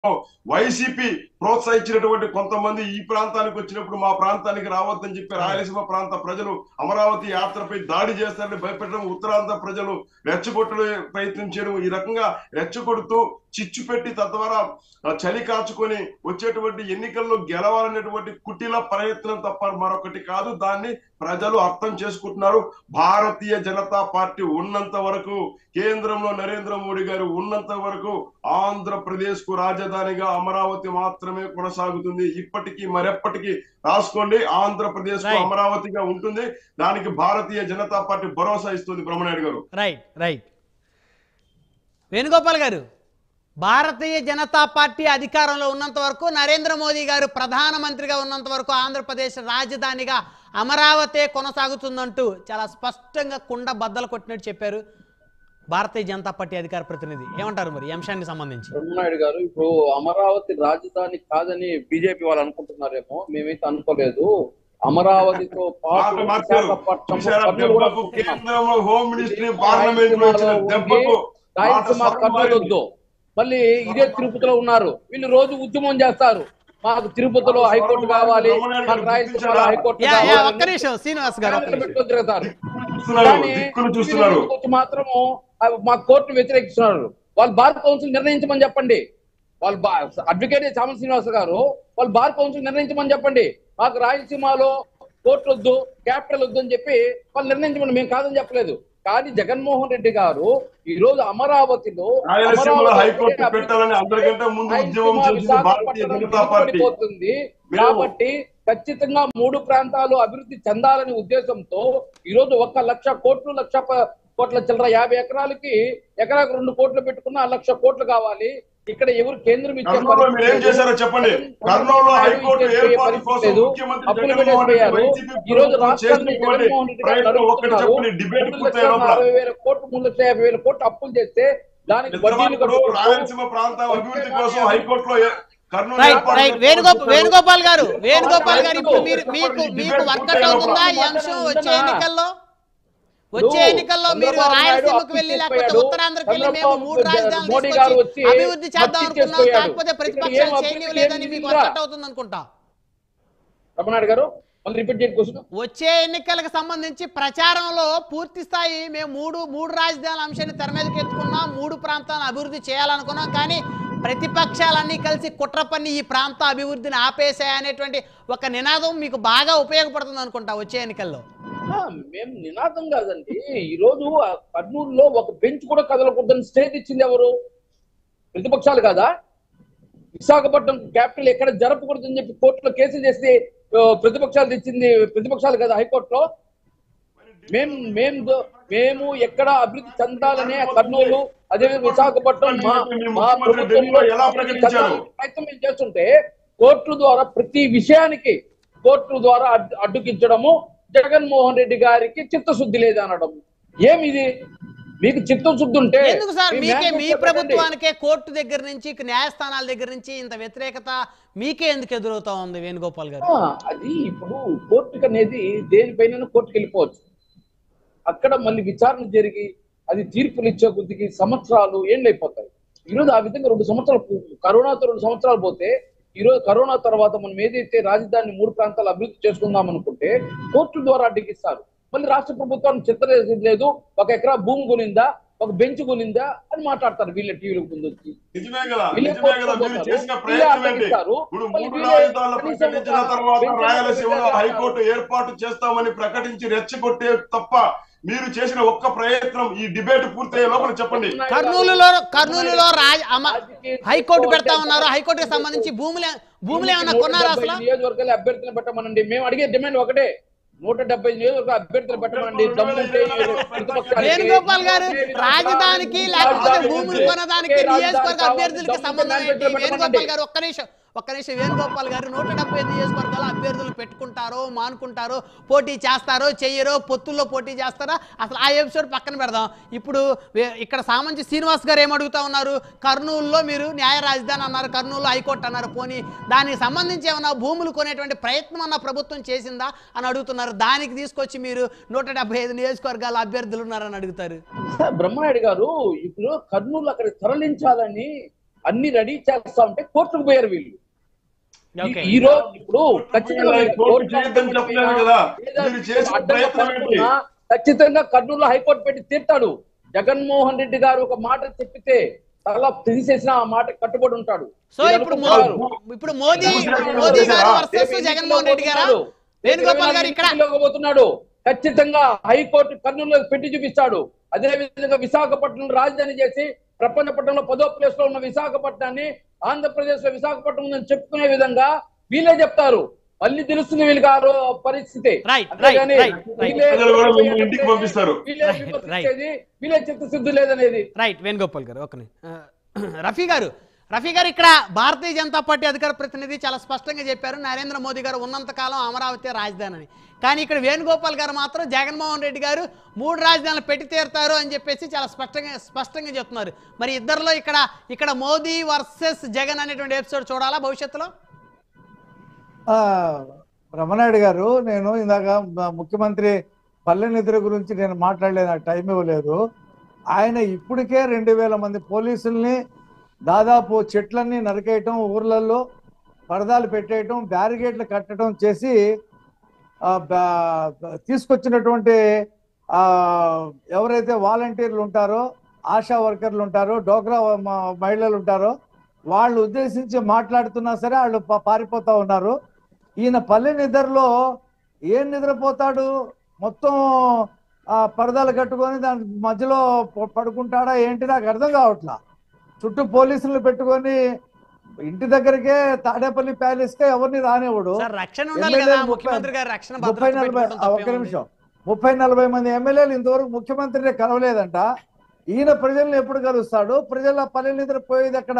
YCP ప్రోత్సహించినటువంటి కొంతమంది ఈ ప్రాంతానికి వచ్చినప్పుడు మా ప్రాంతానికి రావద్దని చెప్పి రాయలసీమ ప్రాంత ప్రజలు అమరావతి యాత్రపై దాడి చేస్తారని భయపెట్టడం ఉత్తరాంధ్ర ప్రజలు రెచ్చగొట్టడం ప్రయత్నం చేయడం ఈ రకంగా రెచ్చగొడుతూ చిచ్చు పెట్టి తద్వారా ఆ, చలి కాచుకొని వచ్చేటువంటి ఎన్నికల్లో గెలవాలనేటువంటి కుటిల ప్రయత్నం తప్ప మరొకటి కాదు దాన్ని ప్రజలు అర్థం చేసుకుంటున్నారు భారతీయ జనతా పార్టీ ఉన్నంత వరకు కేంద్రంలో నరేంద్ర మోడీ గారు ఉన్నంత వరకు ఆంధ్రప్రదేశ్ కు రాజధానిగా అమరావతి మాత్రమే కొనసాగుతుంది ఇప్పటికీ మరెప్పటికీ రాసుకోండి ఆంధ్రప్రదేశ్ కు Right. అమరావతిగా ఉంటుంది దానికి భారతీయ జనతా పార్టీ భరోసా ఇస్తుంది బ్రహ్మనాయుడు గారు రైట్ రైట్ వేణుగోపాల్ గారు భారతీయ జనతా పార్టీ అధికారంలో ఉన్నంత వరకు నరేంద్ర మోదీ గారు ప్రధానమంత్రిగా ఉన్నంత వరకు ఆంధ్రప్రదేశ్ రాజధానిగా అమరావతే కొనసాగుతుందంటూ చాలా స్పష్టంగా కుండ బద్దలు కొట్టినట్టు చెప్పారు భారతీయ జనతా పార్టీ అధికార ప్రతినిధి ఏమంటారు మరి ఈ అంశానికి సంబంధించి బ్రహ్మనాయుడు గారు ఇప్పుడు అమరావతి రాజధాని కాదని బీజేపీ వాళ్ళు అనుకుంటున్నారేమో మేమైతే అనుకోలేదు అమరావతితో మాట పాటు మార్చారు విశాఖపట్నం చూశారా కర్నూలు కూడా దెబ్బకు అనుకుంటున్నాం. కేంద్రంలో హోమ్ మినిస్ట్రీ పార్లమెంట్ లో ఇచ్చిన దెబ్బకు మాట రాయలసీమ సరం కర్నూలు మారింది. వద్దు మళ్ళీ ఇదే తిరుపతిలో ఉన్నారు వీళ్ళు రోజు ఉద్యమం చేస్తారు మాకు తిరుపతిలో హైకోర్టు కావాలి మాకు రాయలసీమలో హైకోర్టు యా యా కావాలి ఒక్క నిమిషం శ్రీనివాస్ గారు ఒక్క నిమిషం పెట్టుకొని తిరుగుతారు చూస్తున్నారు కానీ దిక్కులు చూస్తున్నారు వీళ్ళు వచ్చి మాత్రము ఆ, మా కోర్టును వ్యతిరేకిస్తున్నారు వాళ్ళు బార్ కౌన్సిల్ నిర్ణయించమని చెప్పండి వాళ్ళు అడ్వకేట్ చామల శ్రీనివాస గారు వాళ్ళు బార్ కౌన్సిల్ నిర్ణయించమని చెప్పండి మాకు రాయలసీమలో కోర్టు వద్దు క్యాపిటల్ వద్దు అని చెప్పి వాళ్ళు నిర్ణయించమని మేము కాదని చెప్పలేదు కానీ జగన్మోహన్ రెడ్డి గారు ఈ రోజు అమరావతిలో రాయలసీమలో అమరావతి హైకోర్టు అంటే పెట్టాలని అందరికంటే ముందు ఉద్యమం రాయలసీమ చేసింది భారతీయ విశాఖపట్నం జనతా పార్టీ విడిపోతుంది మీరు- కాబట్టి ఖచ్చితంగా మూడు ప్రాంతాలు అభివృద్ధి చెందాలనే ఉద్దేశంతో ఈ రోజు ఒక్క లక్ష కోట్లు లక్ష ప- కోట్ల చిల్లర యాభై ఎకరాలకి ఎకరాకు రెండు కోట్లు పెట్టుకున్న ఆ లక్ష కోట్లు కావాలి ఇక్కడ ఎవరు కేంద్రం ఇచ్చే కర్నూలులో పరిస్థితి మీరు ఏం లేదు. చేశారో చెప్పండి జగన్ కర్నూలులో జగన్ హైకోర్టు ఇచ్చే ఏర్పాటు పరిస్థితి కోసం లేదు. ముఖ్యమంత్రి అప్పులు జగన్మోహన్ రెడ్డి పెట్టేసిపోయారు. వైసీపీ ఈ రోజు ప్రభుత్వం రాష్ట్రాన్ని చేసినటువంటి జగన్మోహన్ రెడ్డి గారు ప్రయత్నం ఒక్కటి నడుపుతున్నారు. చెప్పండి డిబేట్ మూడు పూర్తయ్యే లక్షల లోపల అరవై వేల కోట్లు మూడు లక్షల యాభై వేల కోట్లు అప్పులు చేస్తే దానికి వడ్డీలు నిజామాబాద్ కట్టుకుంటూ రాయలసీమ ప్రాంతం అభివృద్ధి కోసం హైకోర్టులో ఏ- కర్నూలు రైట్ ఏర్పాటు రైట్ కోసం వేణుగోపాల్ చెప్పారు. వేణుగోపాల్ గారు వేణుగోపాల్ గారు ఇప్పుడు మీరు మీకు చెప్పండి, మీకు డిబేట్ వర్కౌట్ పూర్తయ్యే అవుతుందా ఈ లోపల. అంశం వచ్చే ఉండనా? ఎన్నికల్లో వచ్చే ఇప్పుడు ఎన్నికల్లో మీరు చంద్రబాబు నాయుడు రాయలసీమకు అప్పు వెళ్ళి లేకపోతే ఇచ్చేసిపోయాడు. ఉత్తరాంధ్రకి వెళ్ళి మేము చంద్రబాబు మూడు రాజధానులు మోడీ గారు తీసుకొచ్చి వచ్చి అభివృద్ధి చేద్దాం మట్టి అనుకున్నాం ఇచ్చేసిపోయాడు. కాకపోతే ఇక్కడ ఏం ప్రతిపక్షాలు అభివృద్ధి చేయనివ్వలేదని ఏం మీకు ఉందిరా? వర్కౌట్ అవుతుంది అనుకుంటా రమణాడు గారు మళ్ళీ రిపీట్ చేయండి క్వశ్చన్ వచ్చే ఎన్నికలకు సంబంధించి ప్రచారంలో పూర్తి స్థాయి మేము మూడు మూడు రాజధానుల అంశాన్ని తెర మీదకి ఎత్తుకున్నాం మూడు ప్రాంతాలను అభివృద్ధి చేయాలనుకున్నాం కానీ ప్రతిపక్షాలన్నీ కలిసి కుట్ర పన్ని ఈ ప్రాంత అభివృద్ధిని ఆపేసాయనేటువంటి ఒక నినాదం మీకు బాగా ఉపయోగపడుతుంది అనుకుంటా వచ్చే ఎన్నికల్లో ఆ, మేము నినాదం కాదండి ఈ రోజు ఆ కర్నూలులో ఒక బెంచ్ కూడా కదలకూడదని స్టేట్ ఇచ్చింది ఎవరు ప్రతిపక్షాలు కాదా విశాఖపట్నం క్యాపిటల్ ఎక్కడ జరపకూడదని చెప్పి కోర్టులో కేసు చేస్తే ఆ, ప్రతిపక్షాలు తెచ్చింది ప్రతిపక్షాలు కదా హైకోర్టులో మేము మేము దో- మేము ఎక్కడ అభివృద్ధి చెందాలనే కర్నూలు అదే విశాఖపట్నం మా మా ప్రభుత్వంలో ఎలా ప్రకటించారు? చెందాలనే ప్రయత్నం మేము చేస్తుంటే కోర్టుల ద్వారా ప్రతి విషయానికి కోర్టుల ద్వారా అడ్డు అడ్డుకించడము జగన్మోహన్ రెడ్డి గారికి చిత్తశుద్ధి లేదు అనడం ఏమిది మీకు చిత్తశుద్ధి ఉంటే ఎందుకు సార్ మీ మీకే మీ మేనిఫెస్టో పెట్టండి. ప్రభుత్వానికే కోర్టు దగ్గర నుంచి ఇక న్యాయస్థానాల దగ్గర నుంచి ఇంత వ్యతిరేకత మీకే ఎందుకు ఎదురవుతా ఉంది వేణుగోపాల్ గారు ఆ, అది ఇప్పుడు కోర్టుకి అనేది దేనిపైన కోర్టుకి వెళ్ళిపోవచ్చు అక్కడ మళ్ళీ విచారణ జరిగి అది తీర్పులు ఇచ్చే కొద్దికి సంవత్సరాలు ఏళ్ళు అయిపోతాయి ఈరోజు ఆ విధంగా రెండు సంవత్సరాలు పో- కరోనాతో రెండు సంవత్సరాలు పోతే ఈ రోజు కరోనా తర్వాత మనం ఏదైతే రాజధాని మూడు ప్రాంతాలు అభివృద్ధి చేసుకుందాం అనుకుంటే కోర్టుల ద్వారా అడ్డగిస్తారు మళ్ళీ రాష్ట్ర ప్రభుత్వానికి చిత్తరేది లేదు ఒక ఎకరా భూమి కొనిందా ఒక బెంచ్ కొనిందా అని మాట్లాడతారు వీళ్ళ టీవీలకు ముందు వచ్చి నిజమే కదా వీళ్ళే నిజమే కదా మీరు కోర్టుకు చేసిన పోతారు. ప్రయత్నం వీళ్ళే ఏంటి అడ్డగిస్తారు. ఇప్పుడు మళ్ళీ మూడు వీళ్ళే రాజధానులు కనీసం ప్రకటించిన ఒక తర్వాత బెంచ్ రాయలసీమలో వేస్తారు. హైకోర్టు ఏర్పాటు చేస్తామని ప్రకటించి రెచ్చగొట్టే తప్ప మీరు చేసిన ఒక్క ప్రయత్నం ఈ డిబేట్ పూర్తయ్యే లోపల చెప్పండి కర్నూలులో కర్నూలులో రాజ అమ- హైకోర్టు పెడతా ఉన్నారు హైకోర్టుకి సంబంధించి భూములు భూములు ఏమన్నా నూట కొన్నారా డెబ్బై అసలు నియోజకవర్గాలు అభ్యర్థులు పెట్టమనండి మేము అడిగే డిమాండ్ ఒకటే నూట డెబ్బై నియోజకవర్గ అభ్యర్థులు పెట్టమనండి దమ్ముంటే ఈ ప్రతిపక్షాలకి వేణుగోపాల్ గారు రాజధాని రాజధానికి లేకపోతే రాజధాని భూములు ఉంది. కొనడానికి ఒకే రాజధాని నియోజకవర్గ కావాలి. అభ్యర్థులకి దమ్ముంటే సంబంధం ఏంటి మేనిఫెస్టో పెట్టమనండి. వేణుగోపాల్ గారు ఒక్క నిమిషం ఒక్క నిమిషం వేణుగోపాల్ గారు నూట డెబ్బై ఐదు నియోజకవర్గాల అభ్యర్థులు పెట్టుకుంటారో మానుకుంటారో పోటీ చేస్తారో చెయ్యరో పొత్తుల్లో పోటీ చేస్తారా అసలు ఆ ఎపిసోడ్ పక్కన పెడదాం ఇప్పుడు వే- ఇక్కడ సామంచి శ్రీనివాస్ గారు ఏమడుగుతా ఉన్నారు కర్నూలులో మీరు న్యాయ రాజధాని అన్నారు కర్నూలు హైకోర్టు అన్నారు పోనీ దానికి సంబంధించి ఏమన్నా భూములు కొనేటువంటి ప్రయత్నం అన్న ప్రభుత్వం చేసిందా అని అడుగుతున్నారు దానికి తీసుకొచ్చి మీరు నూట డెబ్బై ఐదు నియోజకవర్గాల అభ్యర్థులు ఉన్నారని అడుగుతారు బ్రహ్మనాయుడు గారు ఇప్పుడు కర్నూలు అక్కడ తరలించాలని అన్ని రెడీ చేస్తా ఉంటే కోర్టుకు పోయారు వీళ్ళు ఓకే ఈ రోజు ఇప్పుడు ఖచ్చితంగా కోర్టు కోర్టు చేయొద్దని చెప్పలేదు కదా. లేదా మీరు చేసిన అడ్డంగా ప్రయత్నం ఏంటి? పడుతున్నా ఖచ్చితంగా కర్నూలు హైకోర్టు పెట్టి తీర్తాడు జగన్మోహన్ రెడ్డి గారు ఒక మాట చెప్పితే తల తీసేసిన ఆ మాట కట్టుబడి ఉంటాడు సో మీరు ఇప్పుడు మో- అనుకుంటున్నారు. ఇప్పుడు మోదీ భూసేకరణ మోదీ గారు చేశారా? వర్సెస్ రేపు జగన్మోహన్ రెడ్డి గారా ఎన్నికల్లో వేణుగోపాల్ గారు ఇక్కడ ఎన్నికల్లోకి పోతున్నాడు ఖచ్చితంగా హైకోర్టు కర్నూలులో పెట్టి చూపిస్తాడు అదే విధంగా విశాఖపట్నం రాజధాని చేసి ప్రపంచ పట్టణంలో పదో ప్లేస్ లో ఉన్న విశాఖపట్నాన్ని ఆంధ్రప్రదేశ్ లో విశాఖపట్నం ఉందని చెప్పుకునే విధంగా వీళ్ళే చెప్తారు మళ్ళీ తెలుస్తుంది వీళ్ళకి ఆ రో- పరిస్థితి Right, అంతేగాని right, right, right. వీళ్ళే ప్రజలు కూడా మిమ్మల్ని ఇంటికి పంపిస్తారు. వీళ్ళే Right, విమర్శించేది, వీళ్ళే చిత్తశుద్ధి లేదనేది రైట్ వేణుగోపాల్ గారు ఓకే రఫీ గారు రఫీ గారు ఇక్కడ భారతీయ జనతా పార్టీ అధికార ప్రతినిధి చాలా స్పష్టంగా చెప్పారు నరేంద్ర మోదీ గారు ఉన్నంతకాలం అమరావతి రాజధాని అని కానీ ఇక్కడ వేణుగోపాల్ గారు మాత్రం జగన్మోహన్ రెడ్డి గారు మూడు రాజధానులు పెట్టి తీరుతారు అని చెప్పేసి చాలా స్పష్టంగా స్పష్టంగా చెప్తున్నారు మరి ఇద్దరిలో ఇక్కడ ఇక్కడ మోదీ వర్సెస్ జగన్ అనేటువంటి ఎపిసోడ్ చూడాలా భవిష్యత్తులో ఆ, రమణాయుడు గారు నేను ఇందాక మ- ముఖ్యమంత్రి పల్లె నిద్ర గురించి నేను మాట్లాడలేదు నాకు టైం ఇవ్వలేదు ఆయన ఇప్పటికే రెండు వేల మంది పోలీసుల్ని దాదాపు చెట్లన్నీ నరికేయటం ఊర్లలో పరదాలు పెట్టేయటం బ్యారిగేట్లు కట్టడం చేసి ఆ, బా- తీసుకొచ్చినటువంటి ఆ, ఎవరైతే వాలంటీర్లు ఉంటారో ఆశా వర్కర్లు ఉంటారో డోక్రా మ- మహిళలు ఉంటారో వాళ్ళు ఉద్దేశించి మాట్లాడుతున్నా సరే వాళ్ళు పా- పారిపోతా ఉన్నారు ఈయన పల్లె నిద్రలో ఏం నిద్రపోతాడు మొత్తం ఆ పరదాలు కట్టుకొని దాని మధ్యలో ప- పడుకుంటాడా ఏంటి నాకు అర్థం కావట్లా చుట్టూ పోలీసులు పెట్టుకొని ఇంటి దగ్గరికే తాడేపల్లి ప్యాలెస్ కే ఎవరిని రానివ్వడు సార్ రక్షణ ఉండాలి ఎమ్మెల్యేలు కదా ముప్పై- ముఖ్యమంత్రి గారు రక్షణ ముప్పై భద్రత నలభై పెట్టుకోవడం ఆ, ఒక్క తప్పేముంది? నిమిషం ముప్పై నలభై మంది ఎమ్మెల్యేలు ఇంతవరకు ముఖ్యమంత్రిని కలవలేదంట ఈయన ప్రజల్ని ఎప్పుడు కలుస్తాడు ప్రజల పల్లె నిద్ర పోయేది అక్కడ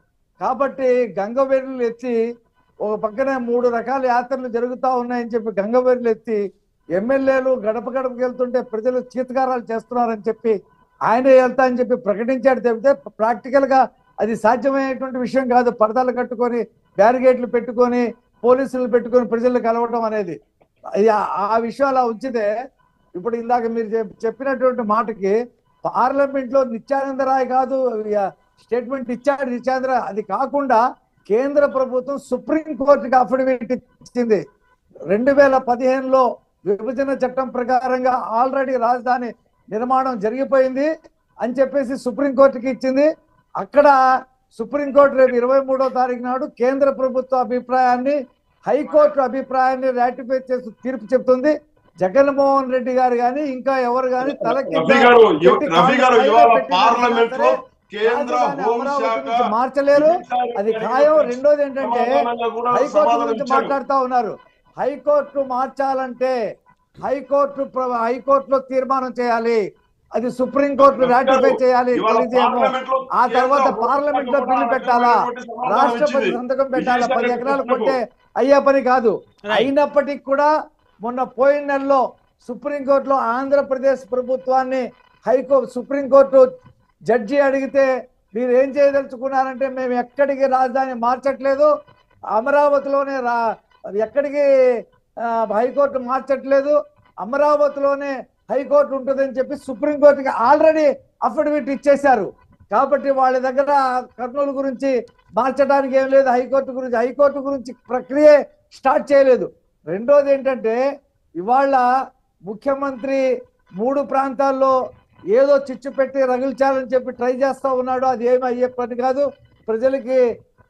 కాబట్టి గంగవేరులు ఎత్తి ఒక పక్కనే మూడు రకాల యాత్రలు జరుగుతూ ఉన్నాయని చెప్పి గంగవేరులు ఎత్తి ఎమ్మెల్యేలు గడప గడపకి వెళ్తుంటే ప్రజలు చీతకారాలు చేస్తున్నారని చెప్పి ఆయనే వెళ్తా అని చెప్పి ప్రకటించాడు తప్పితే ప్రాక్టికల్ గా అది సాధ్యమయ్యేటువంటి విషయం కాదు పరదాలు కట్టుకొని బ్యారిగేట్లు పెట్టుకొని పోలీసులు పెట్టుకొని ప్రజలు కలవటం అనేది అది ఆ- ఆ విషయం అలా ఉంచితే ఇప్పుడు ఇందాక మీరు చెప్- చెప్పినటువంటి మాటకి పార్లమెంట్ లో నిత్యానంద రాయ్ కాదు స్టేట్మెంట్ ఇచ్చాడు నిత్యానంద రాయ్ అది కాకుండా కేంద్ర ప్రభుత్వం సుప్రీం కోర్టుకి అఫిడవిట్ ఇచ్చింది రెండు వేల పదిహేనులో విభజన చట్టం ప్రకారంగా ఆల్రెడీ రాజధాని నిర్మాణం జరిగిపోయింది అని చెప్పేసి సుప్రీం కోర్టుకి ఇచ్చింది అక్కడ సుప్రీంకోర్టు రేపు ఇరవై మూడో తారీఖు నాడు కేంద్ర ప్రభుత్వ అభిప్రాయాన్ని హైకోర్టు అభిప్రాయాన్ని రాటిఫై చేసి తీర్పు చెప్తుంది జగన్మోహన్ రెడ్డి గారు గాని ఇంకా ఎవరు గాని తలకి రఫీ గారు ఇవ- పెట్టి రఫీ గారు కాళ్ళు ఇవాళ పెట్టి పార్లమెంట్ లో సరే, కేంద్ర రాజధాని అమరావతి హోంశాఖ నుంచి మార్చలేరు అది ఖాయం రెండోది ఏంటంటే సమాధానంగా కూడా హైకోర్టు సమాధానం గురించి ఇచ్చారు. మాట్లాడుతా ఉన్నారు హైకోర్టు మార్చాలంటే హైకోర్టు ప్ర- హైకోర్టులో తీర్మానం చేయాలి అది సుప్రీం కోర్టు రాటిఫై చేయాలి ఇవాళ కొలిజియము. పార్లమెంట్ లో ఆ తర్వాత కేంద్ర పార్లమెంట్ లో హోంశాఖ బిల్లు కూడా పెట్టాలా రకమైనటువంటి సమాధానం రాష్ట్రపతి ఇచ్చింది. సంతకం పెట్టాలా విజయసాయి పది ఎకరాలు రెడ్డి కొంటే అయ్యే పని కాదు Right. అయినప్పటికీ కూడా మొన్న పోయిన నెలలో సుప్రీంకోర్టులో ఆంధ్రప్రదేశ్ ప్రభుత్వాన్ని హైకోర్టు సుప్రీంకోర్టు జడ్జి అడిగితే మీరు ఏం చేయదలుచుకున్నారంటే మేము ఎక్కడికి రాజధాని మార్చట్లేదు అమరావతిలోనే రా ఎక్కడికి ఆ, హైకోర్టు మార్చట్లేదు అమరావతిలోనే హైకోర్టు ఉంటుందని చెప్పి సుప్రీంకోర్టుకి ఆల్రెడీ అఫిడవిట్ ఇచ్చేశారు కాబట్టి వాళ్ళ దగ్గర కర్నూలు గురించి మార్చడానికి ఏం లేదు హైకోర్టు గురించి హైకోర్టు గురించి ప్రక్రియ స్టార్ట్ చేయలేదు రెండోది ఏంటంటే ఇవాళ ముఖ్యమంత్రి మూడు ప్రాంతాల్లో ఏదో చిచ్చు పెట్టి రగిల్చాలని చెప్పి ట్రై చేస్తా ఉన్నాడు అది ఏమి అయ్యే పని కాదు ప్రజలకి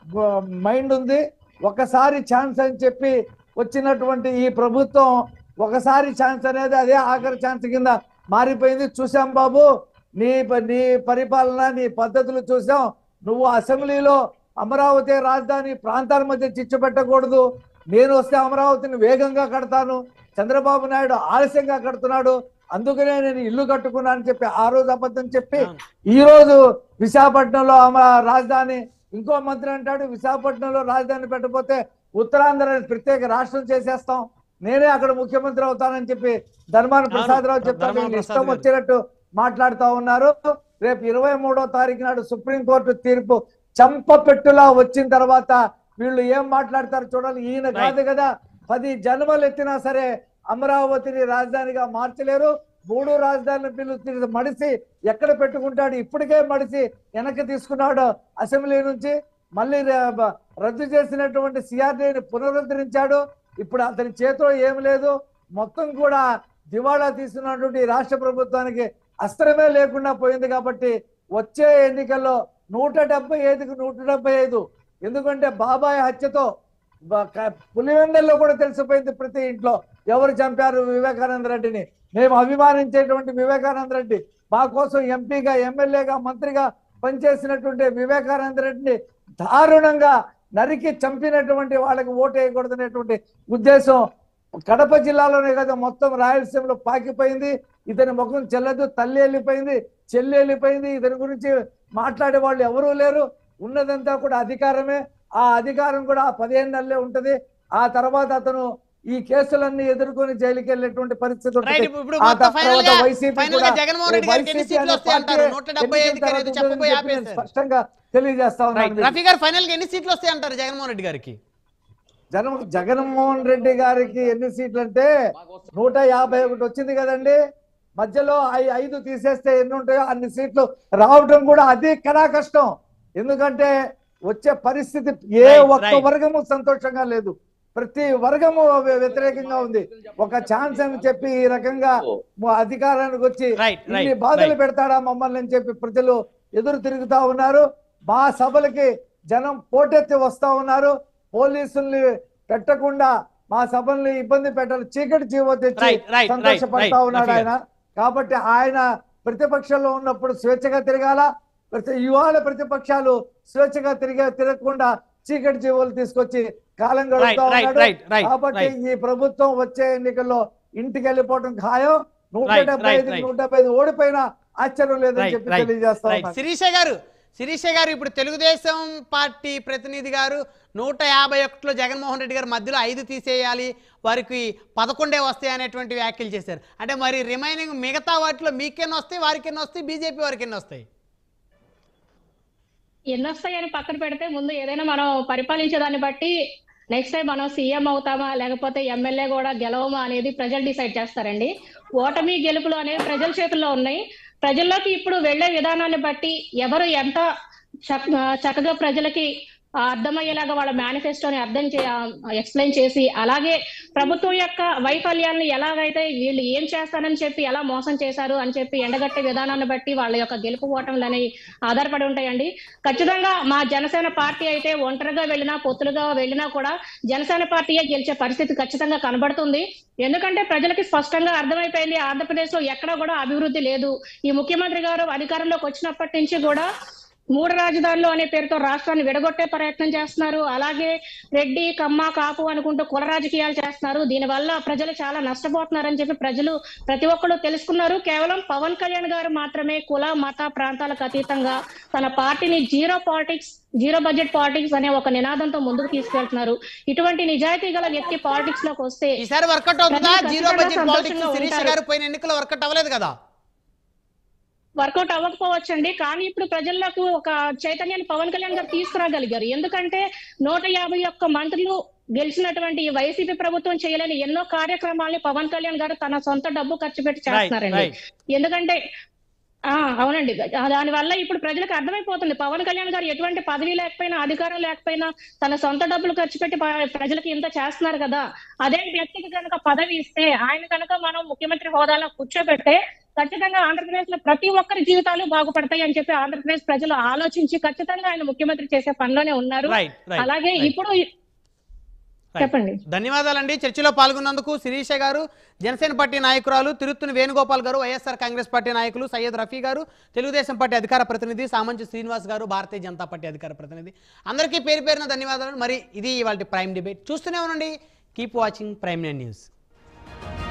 మైండ్ ఉంది ఒకసారి ఛాన్స్ అని చెప్పి వచ్చినటువంటి ఈ ప్రభుత్వం ఒకసారి ఛాన్స్ అనేది అదే ఆఖరి ఛాన్స్ కింద మారిపోయింది చూసాం బాబు నీ ప- నీ పరిపాలన నీ పద్ధతులు చూసాం నువ్వు అసెంబ్లీలో అమరావతి రాజధాని ప్రాంతాల మధ్య చిచ్చు పెట్టకూడదు నేను వస్తే అమరావతిని వేగంగా కడతాను చంద్రబాబు నాయుడు ఆలస్యంగా కడుతున్నాడు అందుకనే నేను ఇల్లు కట్టుకున్నాను అని చెప్పి ఆ రోజు అబద్ధం చెప్పి అవును. ఈ రోజు విశాఖపట్నంలో అమ రాజధాని ఇంకో మంత్రి అంటాడు విశాఖపట్నంలో రాజధాని పెట్టకపోతే ఉత్తరాంధ్ర ప్రత్యేక రాష్ట్రం చేసేస్తాం నేనే అక్కడ ముఖ్యమంత్రి అవుతానని చెప్పి ధర్మాన అవును. ప్రసాదరావు చెప్తా ధర్మాన వీళ్ళు ప్రసాద్ ఇష్టం గారు. వచ్చినట్టు మాట్లాడుతా ఉన్నారు రేపు ఇరవై మూడో తారీఖు నాడు సుప్రీంకోర్టు తీర్పు చంపపెట్టులా వచ్చిన తర్వాత వీళ్ళు ఏం మాట్లాడతారు చూడాలి ఈయన Right. కాదు కదా పది జన్మలు ఎత్తినా సరే అమరావతిని రాజధానిగా మార్చలేరు మూడు రాజధానుల బిల్లు తిరిగి మడిసి ఎక్కడ పెట్టుకుంటాడు ఇప్పటికే మడిసి వెనక్కి తీసుకున్నాడు అసెంబ్లీ నుంచి మళ్ళీ ర- బ- రద్దు చేసినటువంటి సిఆర్డీని పునరుద్ధరించాడు ఇప్పుడు అతని చేతిలో ఏమి లేదు మొత్తం కూడా దివాళా తీస్తున్నటువంటి ఈ రాష్ట్ర ప్రభుత్వానికి అస్త్రమే లేకుండా పోయింది కాబట్టి వచ్చే ఎన్నికల్లో నూట డెబ్బై ఐదుకు నూట డెబ్బై ఐదు ఎందుకంటే బాబాయ్ హత్యతో బ- క- పులివెందల్లో కూడా తెలిసిపోయింది ప్రతి ఇంట్లో ఎవరు చంపారు వివేకానంద రెడ్డిని మేము అభిమానించేటువంటి వివేకానంద రెడ్డి మా కోసం ఎంపీగా ఎమ్మెల్యేగా మంత్రిగా పనిచేసినటువంటి వివేకానంద రెడ్డిని దారుణంగా నరికి చంపినటువంటి వాళ్ళకి ఓటు వేయకూడదనేటువంటి ఉద్దేశం కడప జిల్లాలోనే కదా మొత్తం రాయలసీమలో పాకిపోయింది ఇతని ముఖం చెల్లదు తల్లి వెళ్ళిపోయింది చెల్లి వెళ్ళిపోయింది ఇతని గురించి మాట్లాడే వాళ్ళు ఎవరూ లేరు ఉన్నదంతా కూడా అధికారమే ఆ అధికారం కూడా ఆ పదిహేను నెలలే ఉంటది ఆ తర్వాత అతను ఈ కేసులన్నీ ఎదుర్కొని జైలుకి వెళ్ళేటువంటి పరిస్థితి రైట్ ఉంటుంది ఇప్పుడు ఆ మొత్తం ఫైనల్ గా తర్వాత వైసీపీ ఫైనల్ గా కూడా జగన్మోహన్ రెడ్డి గారికి ఎన్ని వైసీపీ సీట్లు అనే వస్తాయి అంటారు పార్టీ నూట డెబ్బై ఐదుకి ఎన్నికల అనేది తర్వాత చెప్పబోయి చెప్పి నేను ఆపేశారు స్పష్టంగా తెలియజేస్తా రైట్ ఉన్నాను మీకు. రఫీ గారు ఫైనల్ గా ఎన్ని సీట్లు వస్తాయి అంటారు జగన్మోహన్ రెడ్డి గారికి జగన్ జగన్మోహన్ రెడ్డి గారికి ఎన్ని సీట్లు అంటే నూట యాభై ఒకటి వచ్చింది కదండి మధ్యలో ఐ- ఐదు తీసేస్తే ఎన్ని ఉంటాయో అన్ని సీట్లు రావడం కూడా అది కడా కష్టం ఎందుకంటే వచ్చే పరిస్థితి ఏ Right, ఒక్క right. వర్గము సంతోషంగా లేదు ప్రతి వర్గము వ్య- వ్యతిరేకంగా ఉంది ఒక ఛాన్స్ అని చెప్పి ఈ రకంగా మ- అధికారానికి వచ్చి Right, right, ఇన్ని బాధలు right. పెడతాడా మమ్మల్ని అని చెప్పి ప్రజలు ఎదురు తిరుగుతా ఉన్నారు మా సభలకి జనం పోటెత్తి వస్తా ఉన్నారు పోలీసుల్ని పెట్టకుండా మా సభల్ని ఇబ్బంది పెట్టాలి చీకటి జీవో తెచ్చి Right, right, right, సంతోషపడతా right, ఉన్నాడు Rafi ఆయన కాబట్టి ఆయన ప్రతిపక్షంలో ఉన్నప్పుడు స్వేచ్ఛగా తిరగాల ప్రతి ఇవాళ ప్రతిపక్షాలు స్వేచ్ఛగా తిరిగే తిరగకుండా చీకటి జీవోలు తీసుకొచ్చి కాలం గడుపుతా Right, right, ఉన్నాడు right, right, కాబట్టి right. ఈ ప్రభుత్వం వచ్చే ఎన్నికల్లో ఇంటికి వెళ్ళిపోవడం ఖాయం నూట Right, డెబ్బై right, ఐదు right. నూట డెబ్బై ఐదు ఓడిపోయినా ఆశ్చర్యం లేదని రైట్ చెప్పి రైట్ తెలియజేస్తా రైట్ ఉన్నాను శిరీష గారు శిరీష గారు ఇప్పుడు తెలుగుదేశం పార్టీ ప్రతినిధి గారు నూట యాభై ఒకటిలో జగన్మోహన్ రెడ్డి గారు మధ్యలో ఐదు తీసేయాలి వారికి పదకొండే వస్తాయి అనేటువంటి వ్యాఖ్యలు చేశారు అంటే మరి రిమైనింగ్ మిగతా వాటిలో మీకెన్ని వస్తాయి వారికి ఎన్ని వస్తాయి బీజేపీ వారికి ఎన్ని వస్తాయి ఎన్ని వస్తాయని పక్కన పెడితే ముందు ఏదైనా మనం పరిపాలించే దాన్ని బట్టి నెక్స్ట్ టైం మనం సీఎం అవుతామా లేకపోతే ఎమ్మెల్యే కూడా గెలవమా అనేది ప్రజలు డిసైడ్ చేస్తారండి ఓటమి గెలుపులు అనేవి ప్రజల చేతుల్లో ఉన్నాయి ప్రజల్లోకి ఇప్పుడు వెళ్లే విధానాన్ని బట్టి ఎవరు ఎంత చక్- చక్కగా ప్రజలకి ఆ, అర్థమయ్యేలాగా వాళ్ళ మేనిఫెస్టోని అర్థం చే ఎక్స్ప్లెయిన్ చేసి అలాగే ప్రభుత్వం యొక్క వైఫల్యాన్ని ఎలాగైతే వీళ్ళు ఏం చేస్తారని చెప్పి ఎలా మోసం చేశారు అని చెప్పి ఎండగట్టే విధానాన్ని బట్టి వాళ్ళ యొక్క గెలుపు ఓటములు అనేవి ఆధారపడి ఉంటాయండి ఖచ్చితంగా మా జనసేన పార్టీ అయితే ఒంటరిగా వెళ్ళినా పొత్తులుగా వెళ్ళినా కూడా జనసేన పార్టీయే గెలిచే పరిస్థితి ఖచ్చితంగా కనబడుతుంది ఎందుకంటే ప్రజలకి స్పష్టంగా అర్థమైపోయింది ఆంధ్రప్రదేశ్ లో ఎక్కడా కూడా అభివృద్ధి లేదు ఈ ముఖ్యమంత్రి గారు అధికారంలోకి వచ్చినప్పటి నుంచి కూడా మూడు రాజధానులు అనే పేరుతో రాష్ట్రాన్ని విడగొట్టే ప్రయత్నం చేస్తున్నారు అలాగే రెడ్డి కమ్మ కాపు అనుకుంటూ కుల రాజకీయాలు చేస్తున్నారు దీనివల్ల ప్రజలు చాలా నష్టపోతున్నారని చెప్పి ప్రజలు ప్రతి ఒక్కరు తెలుసుకున్నారు కేవలం పవన్ కళ్యాణ్ గారు మాత్రమే కుల మత ప్రాంతాలకు అతీతంగా తన పార్టీని zero politics zero budget politics అనే ఒక నినాదంతో ముందుకు తీసుకెళ్తున్నారు ఇటువంటి నిజాయితీ గల వ్యక్తి పాలిటిక్స్ లోకి వస్తే ఈసారి వర్కౌట్ అవుతుందా ప్రజలు జీరో ఖచ్చితంగా బడ్జెట్ పాలిటిక్స్ సంతోషంగా శిరీష ఉంటారు. గారు పోయిన ఎన్నికల్లో వర్కౌట్ అవ్వలేదు కదా వర్కౌట్ అవ్వకపోవచ్చండి కానీ ఇప్పుడు ప్రజలకు ఒక చైతన్యాన్ని పవన్ కళ్యాణ్ గారు తీసుకురాగలిగారు ఎందుకంటే నూట యాభై ఒక్క మంత్రులు గెలిచినటువంటి ఈ వైసీపీ ప్రభుత్వం చేయలేని ఎన్నో కార్యక్రమాల్ని పవన్ కళ్యాణ్ గారు తన సొంత డబ్బు ఖర్చు పెట్టి రైట్ చేస్తున్నారండి రైట్ ఎందుకంటే ఆ అవునండి దాని వల్ల ఇప్పుడు ప్రజలకు అర్థమైపోతుంది పవన్ కళ్యాణ్ గారు ఎటువంటి పదవి లేకపోయినా అధికారం లేకపోయినా తన సొంత డబ్బులు ఖర్చు పెట్టి ప- ప్రజలకు ఇంత చేస్తున్నారు కదా అదే వ్యక్తికి కనుక పదవి ఇస్తే ఆయన కనుక మనం ముఖ్యమంత్రి హోదాలో కూర్చోబెడితే ఖచ్చితంగా ఆంధ్రప్రదేశ్ లో ప్రతి ఒక్కరి జీవితాలు బాగుపడతాయి అని చెప్పి ఆంధ్రప్రదేశ్ ప్రజలు ఆలోచించి ఖచ్చితంగా ఆయన ముఖ్యమంత్రి చేసే పనిలోనే ఉన్నారు రైట్ రైట్ అలాగే రైట్. ఇప్పుడు చెప్పండి ధన్యవాదాలండి చర్చలో పాల్గొన్నందుకు శిరీష గారు జనసేన పార్టీ నాయకురాలు తిరుత్తుని వేణుగోపాల్ గారు వైఎస్ఆర్ కాంగ్రెస్ పార్టీ నాయకులు సయ్యద్ రఫీ గారు తెలుగుదేశం పార్టీ అధికార ప్రతినిధి సామంచి శ్రీనివాస్ గారు భారతీయ జనతా పార్టీ అధికార ప్రతినిధి అందరికీ పేరు పేరున ధన్యవాదాలు మరి ఇది ఇవాళ ప్రైమ్ డిబేట్ చూస్తూనే ఉండండి keep watching prime nine news